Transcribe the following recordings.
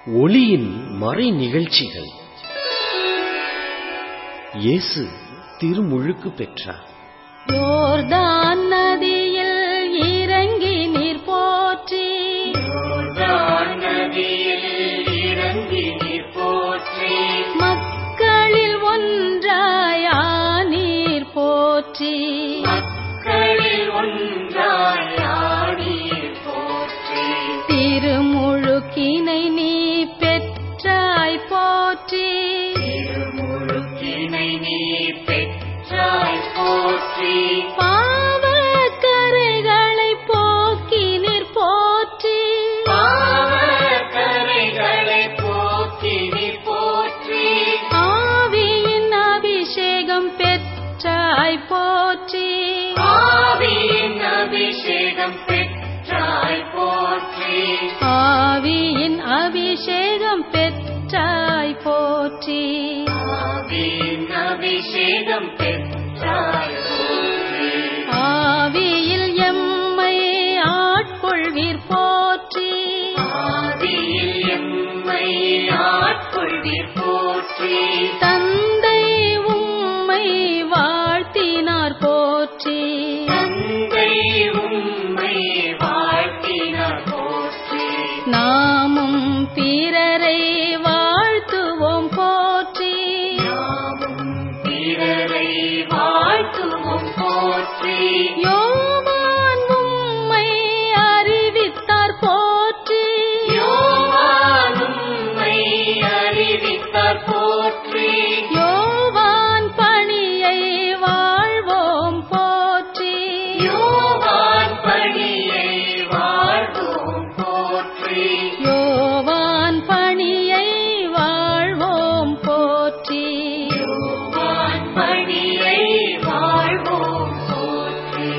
ஒளியின் மறை நிகழ்ச்சிகள் இயேசு திருமுழுக்கு பெற்றார் யோர்தான் நதியில் இறங்கி நீர் போற்றி மக்களில் ஒன்றாயா நீர் போற்றி திருமுழுக்கினை நீ பெற்றாய் போற்றி பாவக்கரைகளை போக்கி நீர் போற்றி ஆவியின் அபிஷேகம் பெற்றாய் போற்றி ஆவியின் அபிஷேகம் பெற்றாய் போற்றி அபிஷேகம் பெற்றாய் ஆவியில் எம்மை ஆட்கொள்வீர் போற்றி ஆதியில் எம்மை ஆட்கொள்வீர் போற்றி தந்தை உம்மை வாழ்த்தினார் போற்றி தந்தை உம்மை வாழ்த்தினார் போற்றி நாமும் பிறரை வாழ்த்துவோம் போற்றி நாமும் பிறரை வாழ்த்துவோம் போற்றி யோவான் உம்மை அறிவித்தார் போற்றி யோவான் உம்மை அறிவித்தார் போற்றி யோவான் பணியை வாழ்வோம் போற்றி யோவான் பணியை வாழ்வோம் போற்றி யோவான் பணியை வாழ்வோம் போற்றி யோவான் பணியை வாழ்வோம் போற்றி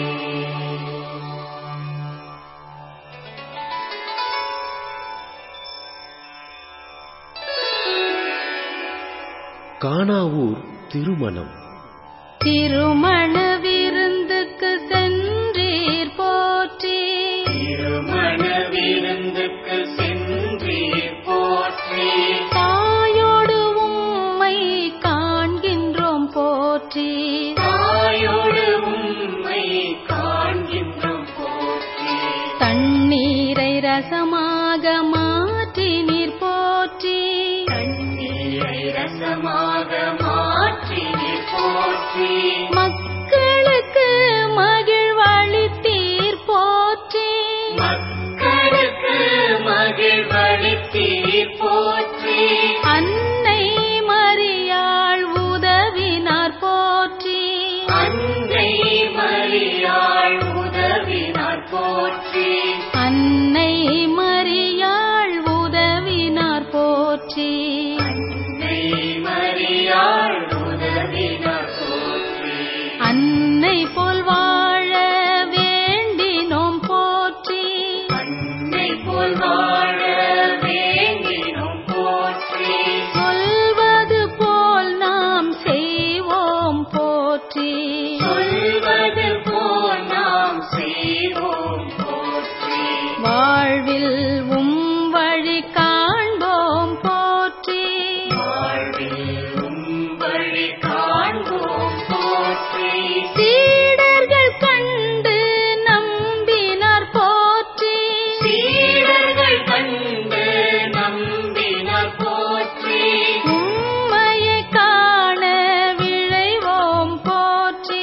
கானாவூர் திருமணம் திருமண விருந்துக்கு சென்றீர் போற்றி திருமண விருந்துக்கு சென்றீர் போற்றி தாயோடு உம்மை காண்கின்றோம் போற்றி தாயோடு உம்மை காண்கின்றோம் போற்றி தண்ணீரை ரசமாக மாற்றி நீர் போற்றி தண்ணீரை ரசமாக மாற்றினீர் போற்றி மக்களுக்கு மகிழ்வளித்தீர் போற்றி மக்களுக்கு மகிழ்வளித்தீர் போற்றி அன்னை மரியாள் உதவினார் போற்றி அன்னை மரியாள் உதவினார் போற்றி அன்னை மரியாள் உதவினார் போற்றி அன்னை மரியாள் உதவினார் போற்றி அன்னை போல் வாழ வேண்டினோம் போற்றி அன்னை போல் வாழ வேண்டினோம் போற்றி சொல்வது போல் நாம் செய்வோம் போற்றி சொல்வது போல் நாம் செய்வோம் போற்றி வாழ்வில் உம் வழி காண்போம் போற்றி வாழ்வில் உம் வழி காண்போம் போற்றி சீடர்கள் கண்டு நம்பினார் போற்றி சீடர்கள் கண்டு நம்பினார் போற்றி உம்மையை காண விழைவோம் போற்றி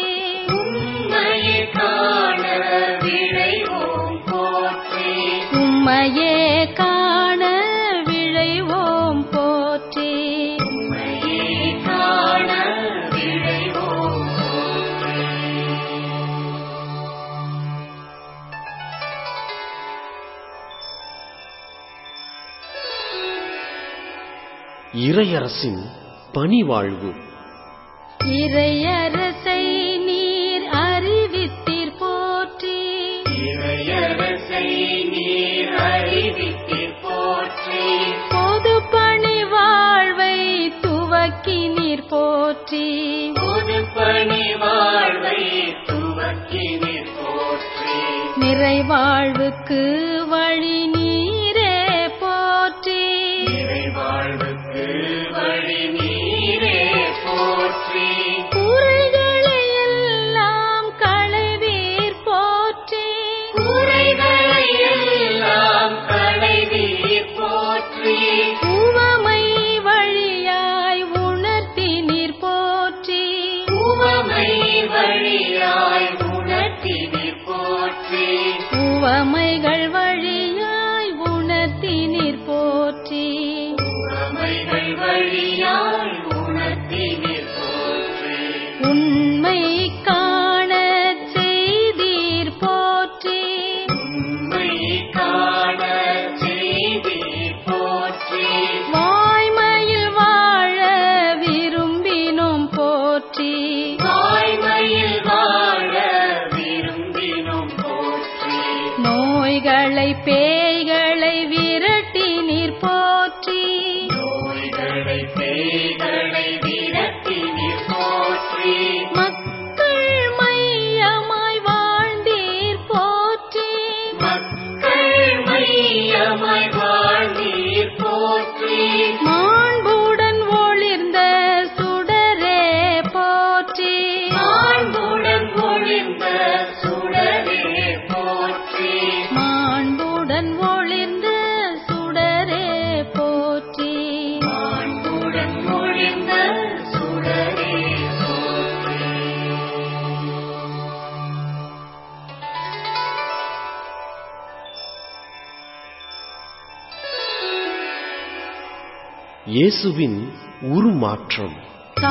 உம்மையை காண விழைவோம் போற்றி உம்மையே காண விழைவோம் போற்றி உம்மையை காண விழைவோம் போற்றி இறையரசின் பணிவாழ்வு இறையரசை நீர் அறிவித்தீர் போற்றி இறையரசை நீர் அறிவித்தீர் போற்றி பொது பணி வாழ்வை துவக்கி நீர் போற்றி பொது பணி வாழ்வை துவக்கினீர் போற்றி நிறைவாழ்வுக்கு வழி நீரே போற்றி பேய்களை விரட்டி நீர் போற்றி நோய்களை பேய்களை விரட்டி நீர் போற்றி மக்கள் மையமாய் வாழ்ந்தீர் போற்றி மக்கள் மையமாய் வாழ்ந்தீர் போற்றி மாண்புடன் ஒளிர்ந்த சுடரே போற்றி மாண்புடன் ஒளிர்ந்த சுடரே போற்றி மாண்புடன் ஒளிர்ந்த சுடரே போற்றி மாண்புடன் ஒளிர்ந்த சுடரே போற்றி இயேசுவின் உருமாற்றம்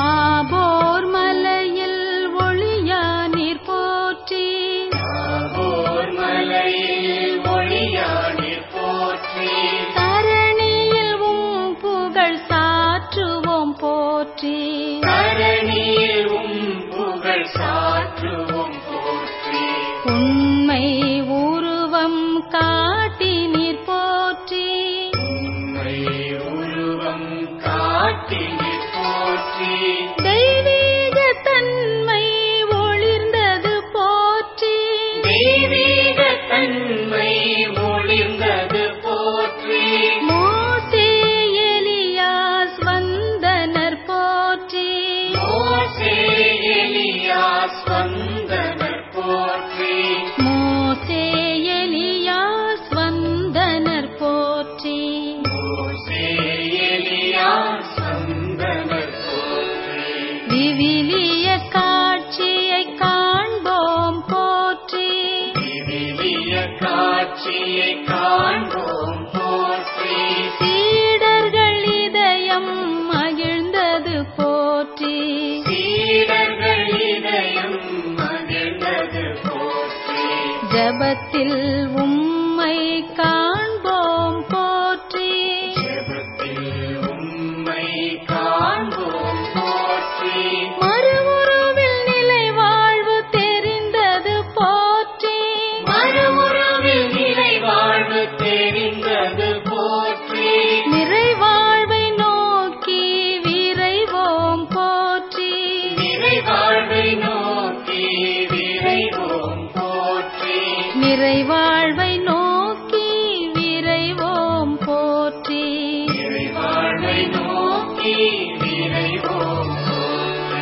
தாபோர் மலையில் ஒளியா நீர் போற்றி தாபோர் மலையில் ஒளியானீர் போற்றி தரணியில் உம் புகழ் சாற்றுவோம் போற்றி தரணியில் உம் புகழ் சாற்றுவோம் போற்றி உண்மை உருவம் காட்டி நீர் போற்றி உம்மை உருவம் காட்டினீர் போற்றி தெய்வீக தன்மை ஒளிர்ந்தது போற்றி தெய்வீக தன்மை ஒளிர்ந்தது போற்றி மோசே எலியாஸ் வந்தனர் போற்றி மோசே எலியாஸ் வந்தனர் போற்றி மோசே எலியாஸ் வந்தனர் போற்றி மோசே எலியாஸ் வந்தனர் போற்றி விவிலிய காட்சியை காண்போம் போற்றி விவிலிய காட்சியை காண்போம் போற்றி சீடர்கள் இதயம் மகிழ்ந்தது போற்றி சீடர்கள் இதயம் மகிழ்ந்தது போற்றி ஜபத்தில் உம்மை காண்போம் போற்றி ஜெபத்தில் உம்மை காண்போம் போற்றி மறுவுருவில் நிலை வாழ்வு தெரிந்தது போற்றி மறுமுறவில் நிலை வாழ்வு தெரிந்தது போற்றி நிறைவாழ்வை நோக்கி விரைவோம் போற்றி நிறை வாழ்வை நோக்கி விரைவோம் போற்றி நிறைவாழ்வை நோக்கி விரைவோம் போற்றி நிறை வாழ்வை நோக்கி விரைவோம் போற்றி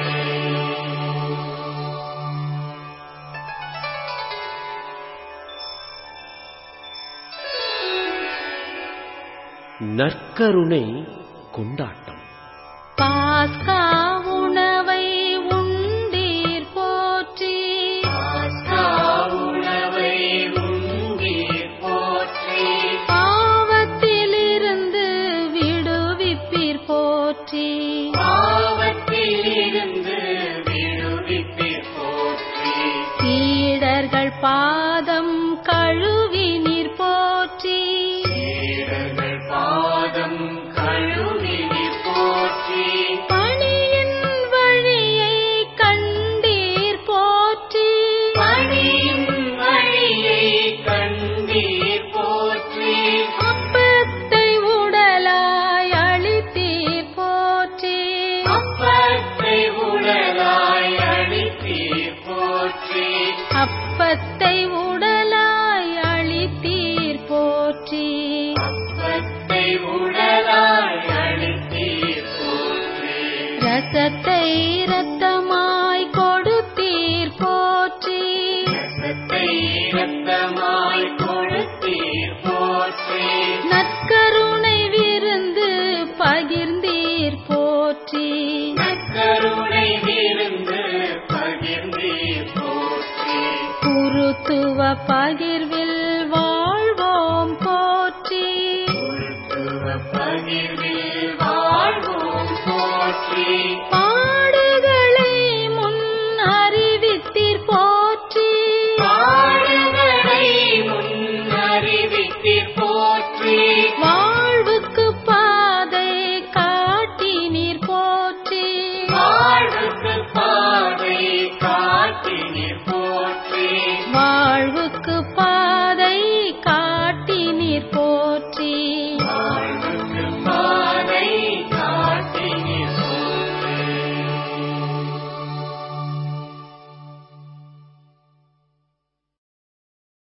நற்கருணை கொண்டாட்டம் பாஸ்கா உணவை உண்டீர் போற்றி பாஸ்கா உணவை உண்டீர் போற்றி பாவத்திலிருந்து விடுவிப்பீர் போற்றி பாவத்திலிருந்து விடுவிப்பீர் போற்றி சீடர்கள் பாதம் கழுவி நீர் போற்றி சீடர்கள் பாதம் கழுவினீர் போற்றி பணியின் வழியை கண்டீர் போற்றி பணியும் வழியை கண்டீர் போற்றி அப்பத்தை உடலாய் அளித்தீர் போற்றி அப்பத்தை உடலாய் அளித்தீர் போற்றி அப்பத்தை உடலாய் அளித்தீர் போற்றி அப்பத்தை உடலாய் அளித்தீர் போற்றி ரசத்தை இரத்தமாய் கொடுத்தீர் போற்றி ரசத்தை இரத்தமாய் கொடுத்தீர் போற்றி நற்கருணை விருந்து பகிர்ந்தீர் போற்றி நற்கருணை விருந்து பகிர்ந்தீர் போற்றி குருத்துவ பகிர்வில் வாழ்வோம் போற்றி குருத்துவ பகிர்வில் வாழ்வோம் போற்றி பாடுகளை முன் அறிவித்தீர் போற்றி பாடுகளை முன் அறிவித்தீர் போற்றி வாழ்வுக்கு பாதை காட்டினீர் போற்றி வாழ்வுக்கு பாதை காட்டினீர் போற்றி வாழ்வுக்கு பாதை காட்டினீர் காட்டினீர் போற்றி